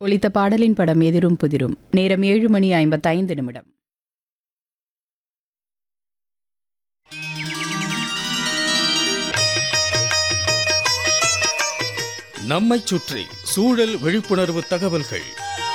ஒலித்த பாடலின் படம் எதிரும் புதிரும் நேரம் ஏழு மணி ஐம்பத்தைந்து நிமிடம் நம்மைச் சுற்றி சூழல் விழிப்புணர்வு தகவல்கள்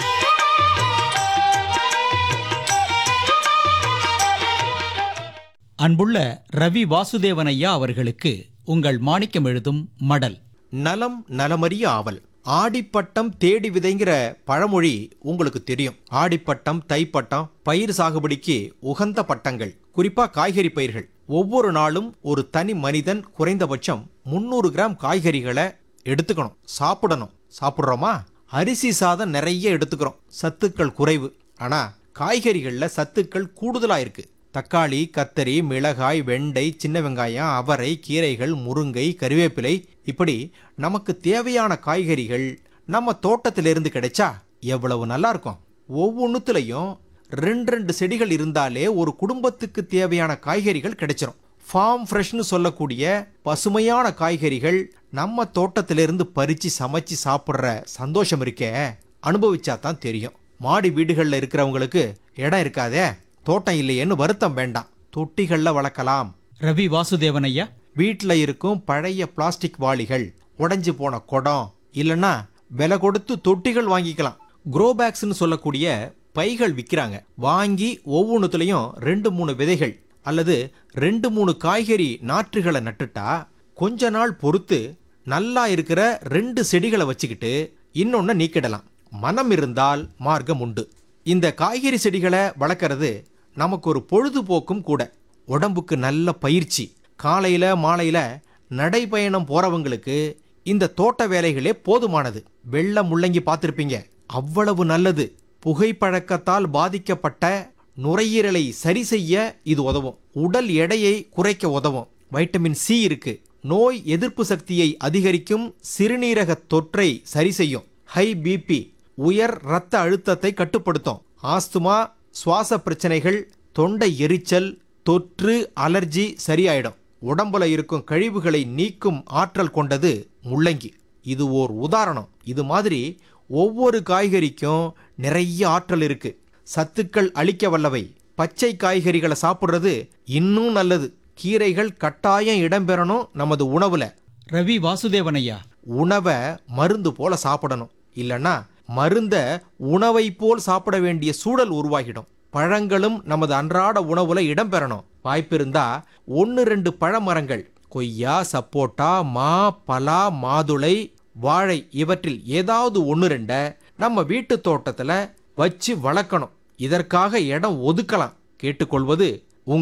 அன்புள்ள ரவி வாசுதேவன் ஐயா அவர்களுக்கு உங்கள் மாணிக்கம் எழுதும் மடல் நலம் நலமறிய ஆவல் ஆடிப்பட்டம் தேடி விதைங்கிற பழமொழி உங்களுக்கு தெரியும் ஆடிப்பட்டம் தைப்பட்டம் பயிர் சாகுபடிக்கு உகந்த பட்டங்கள் குறிப்பா காய்கறி பயிர்கள் ஒவ்வொரு நாளும் ஒரு தனி மனிதன் குறைந்தபட்சம் முந்நூறு கிராம் காய்கறிகளை எடுத்துக்கணும் சாப்பிடணும் சாப்பிட்றோமா அரிசி சாதம் நிறைய எடுத்துக்கிறோம் சத்துக்கள் குறைவு ஆனா காய்கறிகள்ல சத்துக்கள் கூடுதலா இருக்கு தக்காளி கத்தரி மிளகாய் வெண்டை சின்ன வெங்காயம் அவரை கீரைகள் முருங்கை கறிவேப்பிலை இப்படி நமக்கு தேவையான காய்கறிகள் நம்ம தோட்டத்திலிருந்து கிடைச்சா எவ்வளவு நல்லா இருக்கும் ஒவ்வொன்றுத்துலையும் ரெண்டு ரெண்டு செடிகள் இருந்தாலே ஒரு குடும்பத்துக்கு தேவையான காய்கறிகள் கிடைச்சிரும் ஃபார்ம் ஃப்ரெஷ்னு சொல்லக்கூடிய பசுமையான காய்கறிகள் நம்ம தோட்டத்திலிருந்து பறிச்சு சமைச்சு சாப்பிட்ற சந்தோஷம் இருக்கே அனுபவிச்சா தான் தெரியும் மாடி வீடுகளில் இருக்கிறவங்களுக்கு இடம் இருக்காதே தோட்டம் இல்லையேன்னு வருத்தம் வேண்டாம் தொட்டிகளில் வளர்க்கலாம் ரவி வாசுதேவன் ஐயா வீட்டில் இருக்கும் பழைய பிளாஸ்டிக் வாளிகள் உடைஞ்சு போன குடம் இல்லைன்னா விலை கொடுத்து தொட்டிகள் வாங்கிக்கலாம் க்ரோ பேக்ஸ்னு சொல்லக்கூடிய பைகள் விற்கிறாங்க வாங்கி ஒவ்வொன்றுத்துலையும் ரெண்டு மூணு விதைகள் அல்லது ரெண்டு மூணு காய்கறி நாற்றுகளை நட்டுட்டா கொஞ்ச நாள் பொறுத்து நல்லா இருக்கிற ரெண்டு செடிகளை வச்சுக்கிட்டு இன்னொன்று நீக்கிடலாம் மனம் இருந்தால் மார்க்கம் உண்டு இந்த காய்கறி செடிகளை வளர்க்கறது நமக்கு ஒரு பொழுதுபோக்கும் கூட உடம்புக்கு நல்ல பயிற்சி காலையில மாலையில நடைபயணம் போறவங்களுக்கு இந்த தோட்ட வேலைகளே போதுமானது வெள்ள முள்ளங்கி பார்த்திருப்பீங்க அவ்வளவு நல்லது புகைப்பழக்கத்தால் பாதிக்கப்பட்ட நுரையீரலை சரி செய்ய இது உதவும் உடல் எடையை குறைக்க உதவும் வைட்டமின் சி இருக்கு நோய் எதிர்ப்பு சக்தியை அதிகரிக்கும் சிறுநீரக தொற்றை சரி செய்யும் ஹை பிபி உயர் இரத்த அழுத்தத்தை கட்டுப்படுத்தும் ஆஸ்துமா சுவாச பிரச்சனைகள் தொண்டை எரிச்சல் தொற்று அலர்ஜி சரியாயிடும் உடம்புல இருக்கும் கழிவுகளை நீக்கும் ஆற்றல் கொண்டது முள்ளங்கி இது ஓர் உதாரணம் இது மாதிரி ஒவ்வொரு காய்கறிக்கும் நிறைய ஆற்றல் இருக்கு சத்துக்கள் அளிக்க வல்லவை பச்சை காய்கறிகளை சாப்பிட்றது இன்னும் நல்லது கீரைகள் கட்டாயம் இடம்பெறணும் நமது உணவுல ரவி வாசுதேவன் ஐயா உணவை மருந்து போல சாப்பிடணும் இல்லைன்னா மருந்த உணவை போல் சாப்பிட வேண்டிய சூழல் உருவாகிடும் பழங்களும் நமது அன்றாட உணவுல இடம்பெறணும் வாய்ப்பிருந்தா ஒன்று ரெண்டு பழமரங்கள் கொய்யா சப்போட்டா மா பலா மாதுளை வாழை இவற்றில் ஏதாவது ஒன்று ரெண்ட நம்ம வீட்டு தோட்டத்துல வச்சு வளர்க்கணும் இதற்காக இடம் ஒதுக்கலாம் கேட்டுக்கொள்வது